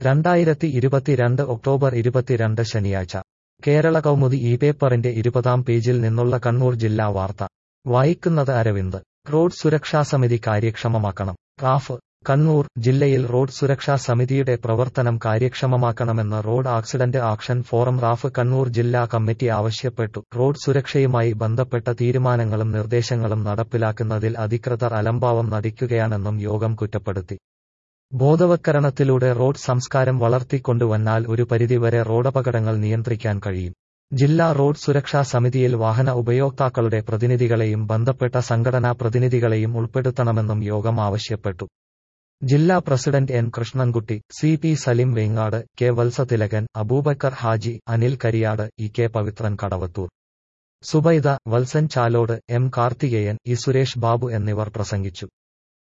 രണ്ടായിരത്തി ഇരുപത്തിരണ്ട് ഒക്ടോബർ ഇരുപത്തിരണ്ട് ശനിയാഴ്ച കേരള കൗമുദി ഈ പേപ്പറിന്റെ ഇരുപതാം പേജിൽ നിന്നുള്ള കണ്ണൂർ ജില്ലാ വാർത്ത വായിക്കുന്നത് അരവിന്ദ് റോഡ് സുരക്ഷാ സമിതി കാര്യക്ഷമമാക്കണം റാഫ് കണ്ണൂർ ജില്ലയിൽ റോഡ് സുരക്ഷാ സമിതിയുടെ പ്രവർത്തനം കാര്യക്ഷമമാക്കണമെന്ന് road accident action forum RAF Kannur ജില്ലാ കമ്മിറ്റി ആവശ്യപ്പെട്ടു റോഡ് സുരക്ഷയുമായി ബന്ധപ്പെട്ട തീരുമാനങ്ങളും നിർദ്ദേശങ്ങളും നടപ്പിലാക്കുന്നതിൽ അധികൃതർ അലംഭാവം നടിക്കുകയാണെന്നും യോഗം കുറ്റപ്പെടുത്തി ബോധവത്കരണത്തിലൂടെ റോഡ് സംസ്കാരം വളർത്തിക്കൊണ്ടുവന്നാൽ ഒരു പരിധിവരെ റോഡപകടങ്ങൾ നിയന്ത്രിക്കാൻ കഴിയും ജില്ലാ റോഡ് സുരക്ഷാ സമിതിയിൽ വാഹന ഉപയോക്താക്കളുടെ പ്രതിനിധികളെയും ബന്ധപ്പെട്ട സംഘടനാ പ്രതിനിധികളെയും ഉൾപ്പെടുത്തണമെന്നും യോഗം ആവശ്യപ്പെട്ടു ജില്ലാ president N Krishnankutty C P Salim Vengad K Valsathilakan Aboobacker Haji Anil Kariyad E K Pavithran Kadavathur Subaida Valsan Chalode M Karthikeyan E Suresh Babu എന്നിവർ പ്രസംഗിച്ചു